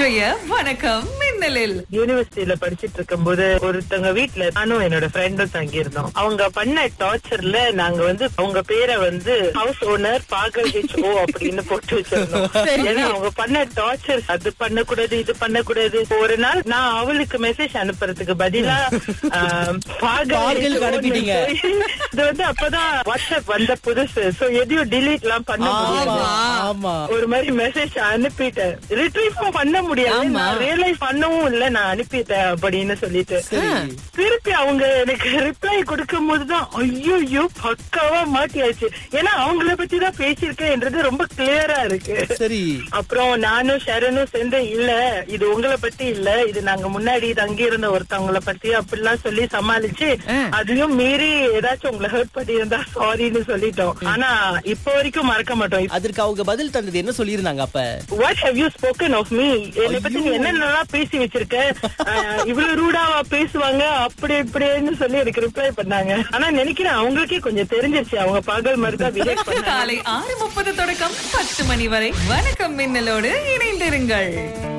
இன்றைய வணக்கம் மின்னலில் யூனிவர்சிட்டியில படிச்சிட்டு இருக்கும்போது ஒருத்தவங்க வீட்ல நானும் என்னோட ஃப்ரெண்டும் தங்கி இருந்தோம் அவங்க பண்ண டார்ச்சர்ல நாங்க வந்து அவங்க பேரை வந்து ஹவுஸ் ஓனர் பாகல் ஹெச் ஓ அப்படின்னு போட்டு வச்சிருந்தோம் ஏன்னா அவங்க பண்ண டார்ச்சர் அது பண்ணக்கூடாது இது பண்ணக்கூடாது ஒரு நாள் நான் அவளுக்கு மெசேஜ் அனுப்புறதுக்கு பதிலா ஆம், பாகல் பாகலுக்கு HO ன்னு அனுப்பிட்டீங்க. போய், இது வந்து அப்பதான் வாட்ஸ்அப் வந்த புதுசு சோ எதையும் delete எல்லாம் பண்ண முடியாது ஆமா ஆமா ஒரு மாதிரி மெசேஜ் அனுப்பிட்டேன் ரிட்ரீவ் பண்ண முடியாது ஆமா. நான் ரியலைஸ் பண்ணவும் இல்ல நான் அனுப்பிட்டேன் அப்படின்னு சொல்லிட்டு சரி திருப்பி அவங்க எனக்கு ரிப்ளை கொடுக்கும் போதுதான் ஐயோ பக்காவா மாட்டியாச்சு ஏன்னா அவங்கள பத்தி தான் பேசியிருக்கேன்ன்றது ரொம்ப கிளியரா இருக்கு சரி அப்புறம் நானும் ஷரனும் சேர்ந்து இல்ல இது உங்களை பத்தி இல்ல இது நாங்க முன்னாடி தங்கி இருந்த ஒருத்தவங்கள பத்தி அப்படிலாம் சொல்லி சமாளிச்சு அதையும் மீறி ஏதாச்சும் உங்களை ஹர்ட் பண்ணி இருந்தா சாரின்னு சொல்லிட்டோம் ஆனா இப்போ வரைக்கும் மறக்க மாட்டோம் அதற்கு அவங்க பதில் தந்தது என்ன சொல்லியிருந்தாங்க அப்ப what have you spoken of me என்னை பத்தி நீ என்னென்னலாம் பேசி வச்சிருக்க அஹ், இவ்வளவு ரூடாவா பேசுவாங்க அப்படி இப்படின்னு சொல்லி எனக்கு ரிப்ளை பண்ணாங்க ஆனா நினைக்கிறேன் அவங்களுக்கே கொஞ்சம் தெரிஞ்சிருச்சு அவங்க பகல் மாதிரி தான் behave பண்ணாங்க காலை ஆறு முப்பது தொடக்கம் பத்து மணி வரை வணக்கம் மின்னலோடு இணைந்திருங்கள்